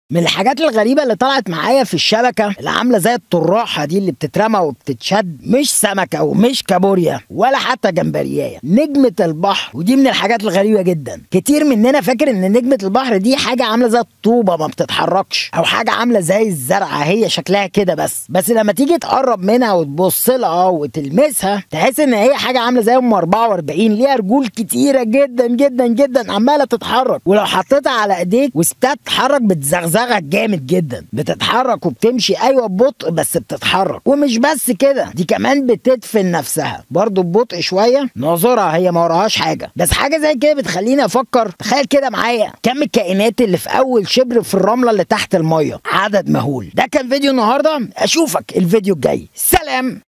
من الحاجات الغريبة اللي طلعت معايا في الشبكة اللي عاملة زي الطراحة دي اللي بتترمى وبتتشد مش سمكة ومش كابوريا ولا حتى جمبرياية نجمة البحر ودي من الحاجات الغريبة جدا كتير مننا فاكر ان نجمة البحر دي حاجة عاملة زي الطوبة ما بتتحركش او حاجة عاملة زي الزرعة هي شكلها كده بس بس لما تيجي تقرب منها وتبص لها وتلمسها تحس ان هي حاجة عاملة زي ام 44 ليها رجول كتيرة جدا جدا جدا عمالة تتحرك ولو حطيتها على ايديك وسبتها تتحرك بتزغزغك جامد جدا بتتحرك وبتمشي ايوه ببطء بس بتتحرك ومش بس كده دي كمان بتدفن نفسها برضه ببطء شويه ناظرها هي ما وراهاش حاجه بس حاجه زي كده بتخليني افكر تخيل كده معايا كم الكائنات اللي في اول شبر في الرمله اللي تحت الميه عدد مهول ده كان فيديو النهارده اشوفك الفيديو الجاي سلام